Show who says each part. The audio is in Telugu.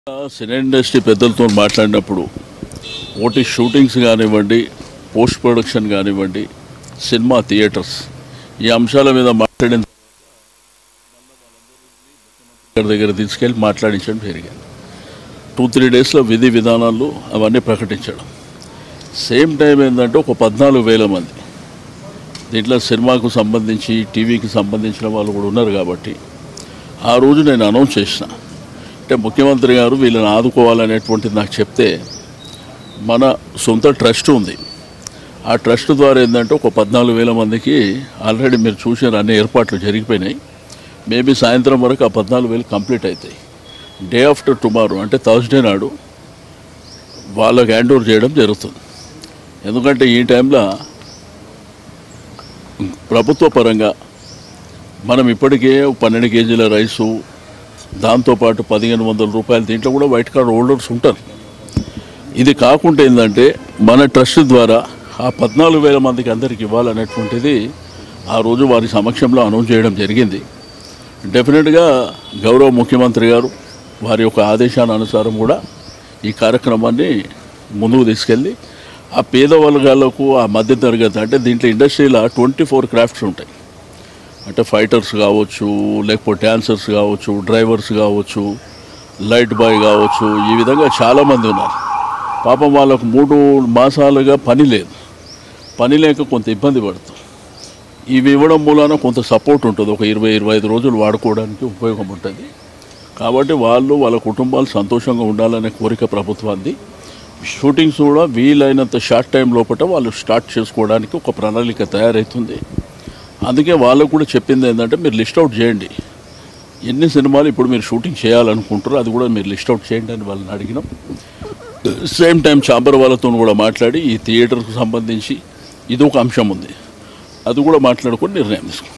Speaker 1: సినీ ఇండస్ట్రీ పెద్దలతో మాట్లాడినప్పుడు ఓటీ షూటింగ్స్ కానివ్వండి పోస్ట్ ప్రొడక్షన్ కానివ్వండి సినిమా థియేటర్స్ ఈ అంశాల మీద మాట్లాడిన దగ్గర దగ్గర తీసుకెళ్ళి మాట్లాడించడం జరిగింది టూ త్రీ డేస్లో విధి విధానాలు అవన్నీ ప్రకటించడం సేమ్ టైం ఏంటంటే ఒక పద్నాలుగు వేల మంది దీంట్లో సినిమాకు సంబంధించి టీవీకి సంబంధించిన వాళ్ళు కూడా ఉన్నారు కాబట్టి ఆ రోజు నేను అనౌన్స్ చేసిన అంటే ముఖ్యమంత్రి గారు వీళ్ళని ఆదుకోవాలనేటువంటిది నాకు చెప్తే మన సొంత ట్రస్ట్ ఉంది ఆ ట్రస్ట్ ద్వారా ఏంటంటే ఒక పద్నాలుగు వేల మందికి ఆల్రెడీ మీరు చూసిన అన్ని ఏర్పాట్లు జరిగిపోయినాయి మేబీ సాయంత్రం వరకు ఆ పద్నాలుగు వేలు కంప్లీట్ అవుతాయి డే ఆఫ్టర్ టుమారో అంటే థర్స్డే నాడు వాళ్ళకి హ్యాండ్ ఓవర్ చేయడం జరుగుతుంది ఎందుకంటే ఈ టైంలో ప్రభుత్వ పరంగా మనం ఇప్పటికే పన్నెండు కేజీల రైసు దాంతోపాటు పదిహేను వందల రూపాయలు దీంట్లో కూడా వైట్ కార్డ్ హోల్డర్స్ ఉంటారు ఇది కాకుండా ఏంటంటే మన ట్రస్ట్ ద్వారా ఆ పద్నాలుగు వేల మందికి అందరికి ఇవ్వాలనేటువంటిది ఆ రోజు వారి సమక్షంలో అనౌన్స్ చేయడం జరిగింది డెఫినెట్గా గౌరవ ముఖ్యమంత్రి గారు వారి యొక్క ఆదేశానుసారం కూడా ఈ కార్యక్రమాన్ని ముందుకు తీసుకెళ్ళి ఆ పేద వర్గాలకు ఆ మధ్య తరగతి అంటే దీంట్లో ఇండస్ట్రీలో ట్వంటీ ఫోర్ క్రాఫ్ట్స్ ఉంటాయి అంటే ఫైటర్స్ కావచ్చు లేకపోతే డాన్సర్స్ కావచ్చు డ్రైవర్స్ కావచ్చు లైట్ బాయ్ కావచ్చు ఈ విధంగా చాలామంది ఉన్నారు పాపం వాళ్ళకు మూడు మాసాలుగా పని లేదు పని లేక కొంత ఇబ్బంది పడుతుంది ఇవి ఇవ్వడం మూలాన కొంత సపోర్ట్ ఉంటుంది ఒక ఇరవై ఇరవై ఐదు రోజులు వాడుకోవడానికి ఉపయోగం ఉంటుంది కాబట్టి వాళ్ళు వాళ్ళ కుటుంబాలు సంతోషంగా ఉండాలనే కోరిక ప్రభుత్వాన్ని షూటింగ్స్ కూడా వీలైనంత షార్ట్ టైం లోపల వాళ్ళు స్టార్ట్ చేసుకోవడానికి ఒక ప్రణాళిక తయారవుతుంది అందుకే వాళ్ళకు కూడా చెప్పింది ఏంటంటే మీరు లిస్ట్ అవుట్ చేయండి ఎన్ని సినిమాలు ఇప్పుడు మీరు షూటింగ్ చేయాలనుకుంటారో అది కూడా మీరు లిస్ట్ అవుట్ చేయండి అని వాళ్ళని అడిగినాం సేమ్ టైం చాంబర్ వాళ్ళతో కూడా మాట్లాడి ఈ థియేటర్కు సంబంధించి ఇది ఒక అంశం ఉంది అది కూడా మాట్లాడుకొని నిర్ణయం తీసుకున్నాం